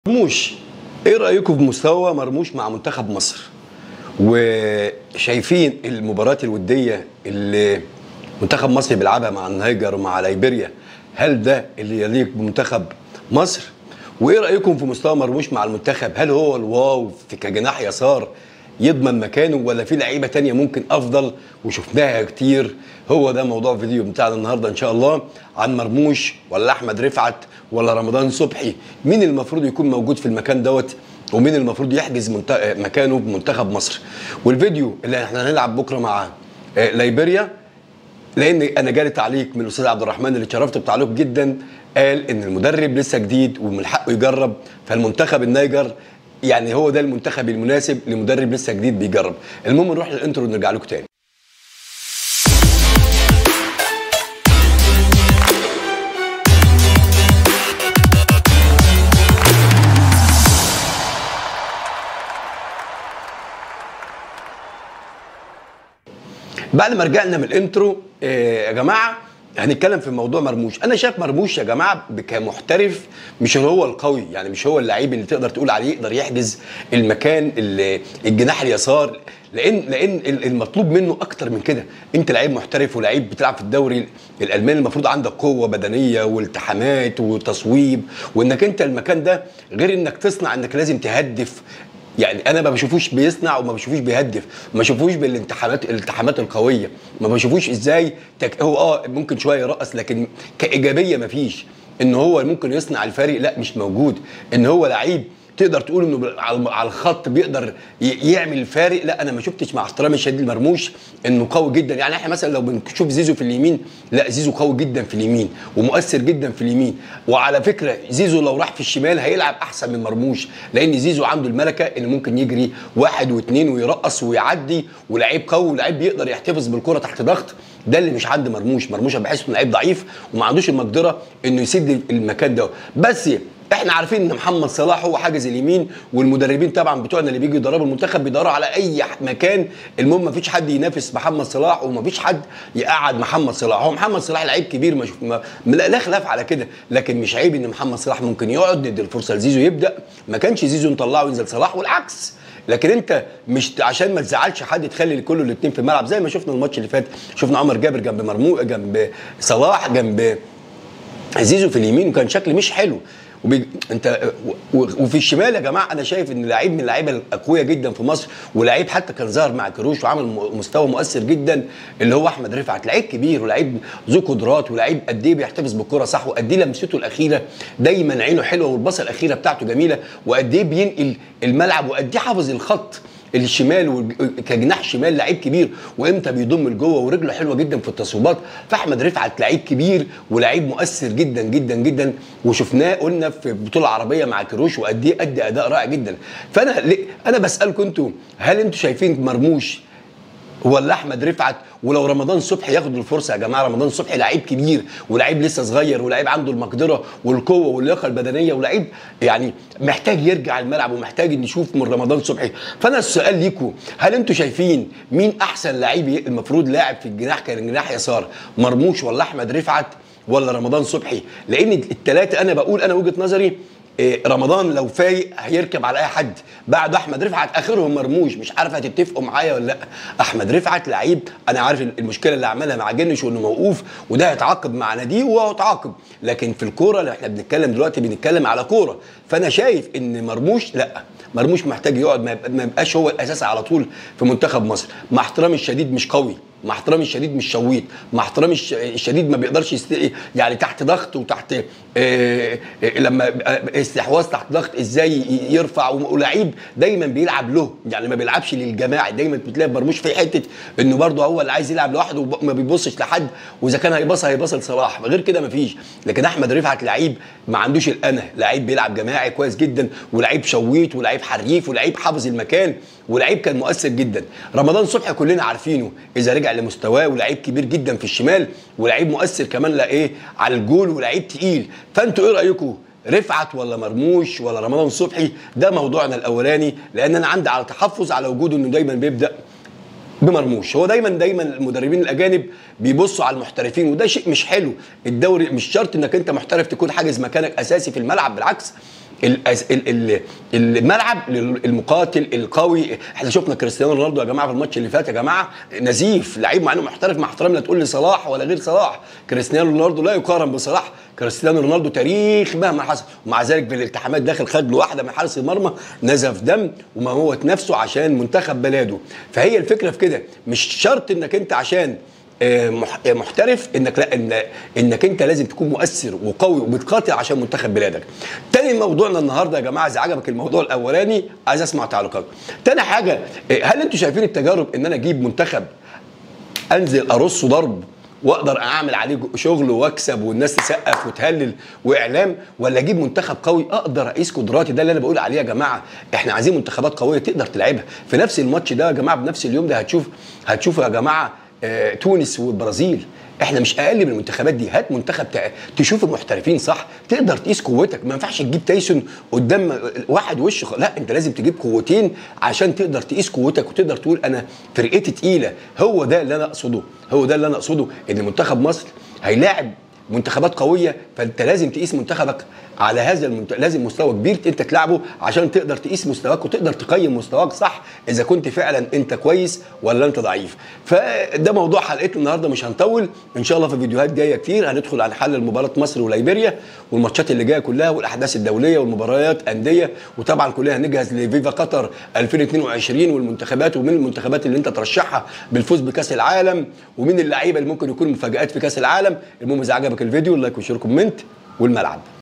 مرموش ايه رايكم في مستوى مرموش مع منتخب مصر وشايفين المباريات الوديه اللي منتخب مصر بيلعبها مع النيجر ومع ليبيريا هل ده اللي يليق بمنتخب مصر وايه رايكم في مستوى مرموش مع المنتخب هل هو الواو في كجناح يسار يضمن مكانه ولا في لعيبه تانية ممكن افضل وشفناها كتير هو ده موضوع فيديو بتاعنا النهارده ان شاء الله عن مرموش ولا احمد رفعت ولا رمضان صبحي مين المفروض يكون موجود في المكان دوت ومين المفروض يحجز منت... مكانه بمنتخب مصر والفيديو اللي احنا هنلعب بكره مع آه، ليبيريا لان انا جالي تعليق من الاستاذ عبد الرحمن اللي اتشرفت بتعليقه جدا قال ان المدرب لسه جديد ومن حقه يجرب فالمنتخب النيجر يعني هو ده المنتخب المناسب لمدرب لسه جديد بيجرب المهم نروح للانترو ونرجع لكم تاني بعد ما رجعنا من الانترو آه، يا جماعه هنتكلم في موضوع مرموش انا شايف مرموش يا جماعه كمحترف مش هو القوي يعني مش هو اللعيب اللي تقدر تقول عليه يقدر يحجز المكان اللي- الجناح اليسار لان لان ال- المطلوب منه اكتر من كده انت لعيب محترف ولعيب بتلعب في الدوري الالماني المفروض عندك قوه بدنيه والتحامات وتصويب وانك انت المكان ده غير انك تصنع انك لازم تهدف يعني انا ما بشوفوش بيصنع وما بشوفوش بيهدف ما بشوفوش بالالتحامات الالتحامات القويه ما بشوفوش ازاي تك... هو اه ممكن شويه يرقص لكن كايجابيه ما فيش ان هو ممكن يصنع الفريق لا مش موجود ان هو لعيب تقدر تقول انه بال- على على الخط بيقدر ي- يعمل الفارق لا انا ما شفتش مع احترامي الشديد لمرموش انه قوي جدا يعني احنا مثلا لو بنشوف زيزو في اليمين لا زيزو قوي جدا في اليمين ومؤثر جدا في اليمين وعلى فكره زيزو لو راح في الشمال هيلعب احسن من مرموش لان زيزو عنده الملكه اللي ممكن يجري واحد واثنين ويرقص ويعدي ولعيب قوي ولعيب بيقدر يحتفظ بالكره تحت ضغط ده اللي مش عند مرموش مرموش أنا بحس انه لعيب ضعيف وما عندوش المقدره انه يسد المكان ده بس احنا عارفين ان محمد صلاح هو حاجز اليمين والمدربين طبعا بتوعنا اللي بيجوا يدربوا المنتخب بيدوروا على اي ح- مكان المهم ما فيش حد ينافس محمد صلاح وما فيش حد يقعد محمد صلاح هو محمد صلاح لعيب كبير ما شوف- ما لا لا خلاف على كده لكن مش عيب ان محمد صلاح ممكن يقعد ندي الفرصه لزيزو يبدا ما كانش زيزو نطلعه وينزل صلاح والعكس لكن انت مش عشان ما تزعلش حد تخلي كل الاثنين في الملعب زي ما شفنا الماتش اللي فات شفنا عمر جابر جنب مرمو جنب صلاح جنب زيزو في اليمين وكان شكل مش حلو وبي... انت و- وفي الشمال يا جماعه انا شايف ان لعيب من اللعيبه الاقوياء جدا في مصر ولعيب حتى كان ظهر مع كروش وعمل م- مستوى مؤثر جدا اللي هو احمد رفعت لعيب كبير ولعيب ذو قدرات ولعيب قد ايه بيحتفظ بالكره صح وقد ايه لمسته الاخيره دايما عينه حلوه والبصه الاخيره بتاعته جميله وقد ايه بينقل الملعب وقد ايه حافظ الخط الشمال والج- كجناح شمال لعيب كبير وامتى بيضم لجوه ورجله حلوه جدا في التصويبات فاحمد رفعت لعيب كبير ولعيب مؤثر جدا جدا جدا وشفناه قلنا في بطوله عربيه مع كروش وقد ايه ادى اداء رائع جدا فانا ليه- انا بسالكم انتوا هل انتوا شايفين مرموش ولا احمد رفعت ولو رمضان صبحي ياخد الفرصه يا جماعه رمضان صبحي لعيب كبير ولعيب لسه صغير ولعيب عنده المقدره والقوه واللياقه البدنيه ولعيب يعني محتاج يرجع الملعب ومحتاج نشوف من رمضان صبحي فانا السؤال ليكم هل انتوا شايفين مين احسن لعيب ي- المفروض لاعب في الجناح كان جناح يسار مرموش ولا احمد رفعت ولا رمضان صبحي لان الثلاثه انا بقول انا وجهه نظري إيه، رمضان لو فايق هيركب على اي حد بعد احمد رفعت اخرهم مرموش مش عارف هتتفقوا معايا ولا لا احمد رفعت لعيب انا عارف المشكله اللي عملها مع جنش وانه موقوف وده هيتعاقب مع ناديه وهو اتعاقب لكن في الكوره اللي احنا بنتكلم دلوقتي بنتكلم على كوره فانا شايف ان مرموش لا مرموش محتاج يقعد ما يبقى- ما يبقاش هو الاساس على طول في منتخب مصر مع احترامي الشديد مش قوي مع احترامي الشديد مش شويت مع احترامي الش- الشديد ما بيقدرش يست... يعني تحت ضغط وتحت آه، آه، لما يبقى استحواذ تحت ضغط ازاي ي- يرفع ولعيب دايما بيلعب له يعني ما بيلعبش للجماعي دايما بتلاقي مرموش في حته انه برضه هو اللي عايز يلعب لوحده وما بيبصش لحد واذا كان هيبص هيبص لصلاح غير كده ما فيش لكن احمد رفعت لعيب ما عندوش الانا لعيب بيلعب جماعي كويس جدا ولعيب شويت ولعيب حريف ولعيب حافظ المكان ولعيب كان مؤثر جدا رمضان صبحي كلنا عارفينه اذا رجع لمستواه ولعيب كبير جدا في الشمال ولعيب مؤثر كمان لا ايه على الجول ولعيب تقيل فانتوا ايه رايكم رفعت ولا مرموش ولا رمضان صبحي ده موضوعنا الاولاني لان انا عندي على تحفظ على وجوده انه دايما بيبدا بمرموش هو دايما دايما المدربين الاجانب بيبصوا على المحترفين وده شيء مش حلو الدوري مش شرط انك انت محترف تكون حاجز مكانك اساسي في الملعب بالعكس الأز- ال- ال- الملعب المقاتل القوي احنا شفنا كريستيانو رونالدو يا جماعه في الماتش اللي فات يا جماعه نزيف لعيب مع انه محترف مع احترامي لا تقول لي صلاح ولا غير صلاح كريستيانو رونالدو لا يقارن بصلاح كريستيانو رونالدو تاريخ مهما حصل ومع ذلك في الالتحامات داخل خد له واحده من حارس المرمى نزف دم وموت نفسه عشان منتخب بلاده فهي الفكره في كده مش شرط انك انت عشان آه، مح- آه، محترف انك لا إن انك انت لازم تكون مؤثر وقوي وبتقاتل عشان منتخب بلادك. تاني موضوعنا النهارده يا جماعه اذا عجبك الموضوع الاولاني عايز اسمع تعليقاتكم. تاني حاجه آه، هل انتوا شايفين التجارب ان انا اجيب منتخب انزل ارصه ضرب واقدر اعمل عليه شغل واكسب والناس تسقف وتهلل واعلام ولا اجيب منتخب قوي اقدر اقيس قدراتي ده اللي انا بقول عليه يا جماعه احنا عايزين منتخبات قويه تقدر تلعبها في نفس الماتش ده يا جماعه بنفس اليوم ده هتشوف هتشوفوا يا جماعه آه، تونس والبرازيل احنا مش اقل من المنتخبات دي هات منتخب تع- تشوف المحترفين صح تقدر تقيس قوتك ما ينفعش تجيب تايسون قدام واحد وش خ- لا انت لازم تجيب قوتين عشان تقدر تقيس قوتك وتقدر تقول انا فرقتي تقيله هو ده اللي انا اقصده هو ده اللي انا اقصده ان منتخب مصر هيلاعب منتخبات قويه فانت لازم تقيس منتخبك على هذا المنت... لازم مستوى كبير انت تلعبه عشان تقدر تقيس مستواك وتقدر تقيم مستواك صح اذا كنت فعلا انت كويس ولا انت ضعيف فده موضوع حلقتنا النهارده مش هنطول ان شاء الله في فيديوهات جايه كتير هندخل على حل مباراه مصر وليبيريا والماتشات اللي جايه كلها والاحداث الدوليه والمباريات انديه وطبعا كلنا هنجهز لفيفا قطر 2022 والمنتخبات ومين المنتخبات اللي انت ترشحها بالفوز بكاس العالم ومين اللعيبه اللي ممكن يكونوا مفاجات في كاس العالم المهم اذا عجبك الفيديو لايك وشير كومنت والملعب